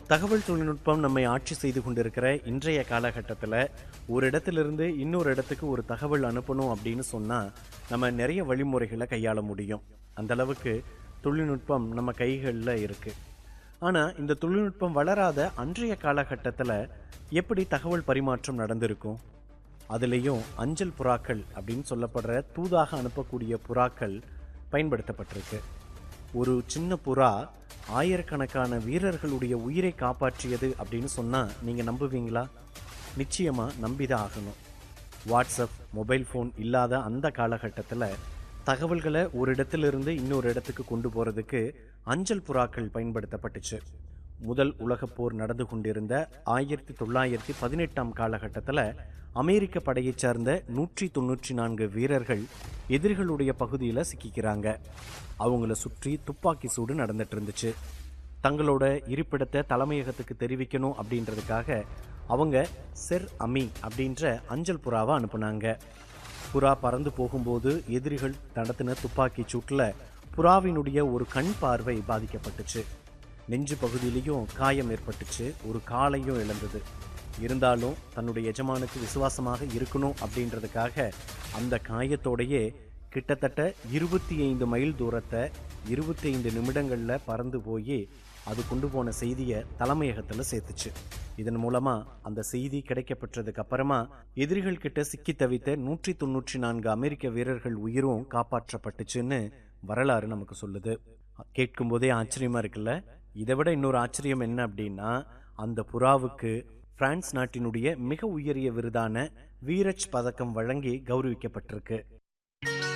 தகவல் தொழில்நுட்பம் நம்மை ஆட்சி செய்து கொண்டிருக்கிற இன்றைய காலகட்டத்தில் ஒரு இடத்திலிருந்து இன்னொரு இடத்துக்கு ஒரு தகவல் அனுப்பணும் அப்படின்னு சொன்னால் நம்ம நிறைய வழிமுறைகளை கையாள முடியும் அந்த அளவுக்கு தொழில்நுட்பம் நம்ம கைகளில் இருக்குது ஆனால் இந்த தொழில்நுட்பம் வளராத அன்றைய காலகட்டத்தில் எப்படி தகவல் பரிமாற்றம் நடந்திருக்கும் அதுலேயும் அஞ்சல் புறாக்கள் அப்படின்னு சொல்லப்படுற தூதாக அனுப்பக்கூடிய புறாக்கள் பயன்படுத்தப்பட்டிருக்கு ஒரு சின்ன புறா ஆயிரக்கணக்கான வீரர்களுடைய உயிரை காப்பாற்றியது அப்படின்னு சொன்னால் நீங்கள் நம்புவீங்களா நிச்சயமாக நம்பிதான் ஆகணும் வாட்ஸ்அப் மொபைல் ஃபோன் இல்லாத அந்த காலகட்டத்தில் தகவல்களை ஒரு இடத்திலிருந்து இன்னொரு இடத்துக்கு கொண்டு போகிறதுக்கு அஞ்சல் புறாக்கள் பயன்படுத்தப்பட்டுச்சு முதல் உலகப் போர் நடந்து கொண்டிருந்த ஆயிரத்தி தொள்ளாயிரத்தி பதினெட்டாம் காலகட்டத்தில் அமெரிக்க படையைச் சார்ந்த நூற்றி தொண்ணூற்றி நான்கு வீரர்கள் எதிரிகளுடைய பகுதியில் சிக்கிக்கிறாங்க அவங்கள சுற்றி துப்பாக்கி சூடு நடந்துட்டு இருந்துச்சு தங்களோட இருப்பிடத்தை தலைமையகத்துக்கு தெரிவிக்கணும் அப்படின்றதுக்காக அவங்க செர் அமி அப்படின்ற அஞ்சல் புறாவை அனுப்புனாங்க புறா பறந்து போகும்போது எதிரிகள் நடத்தின துப்பாக்கி சூட்டில் புறாவினுடைய ஒரு கண் பார்வை பாதிக்கப்பட்டுச்சு நெஞ்சு பகுதியிலையும் காயம் ஏற்பட்டுச்சு ஒரு காலையும் இழந்தது இருந்தாலும் தன்னுடைய எஜமானுக்கு விசுவாசமாக இருக்கணும் அப்படின்றதுக்காக அந்த காயத்தோடையே கிட்டத்தட்ட இருபத்தி ஐந்து மைல் தூரத்தை இருபத்தி ஐந்து நிமிடங்களில் பறந்து போய் அது கொண்டு போன செய்தியை தலைமையகத்தில் சேர்த்துச்சு இதன் மூலமாக அந்த செய்தி கிடைக்கப்பட்டதுக்கு அப்புறமா எதிரிகள் கிட்ட சிக்கி தவித்த நூற்றி தொண்ணூற்றி நான்கு அமெரிக்க வீரர்கள் உயிரும் காப்பாற்றப்பட்டுச்சுன்னு வரலாறு நமக்கு சொல்லுது கேட்கும்போதே ஆச்சரியமா இருக்குல்ல இதை விட இன்னொரு ஆச்சரியம் என்ன அப்படின்னா அந்த புறாவுக்கு பிரான்ஸ் நாட்டினுடைய மிக உயரிய விருதான வீரச் பதக்கம் வழங்கி கௌரவிக்கப்பட்டிருக்கு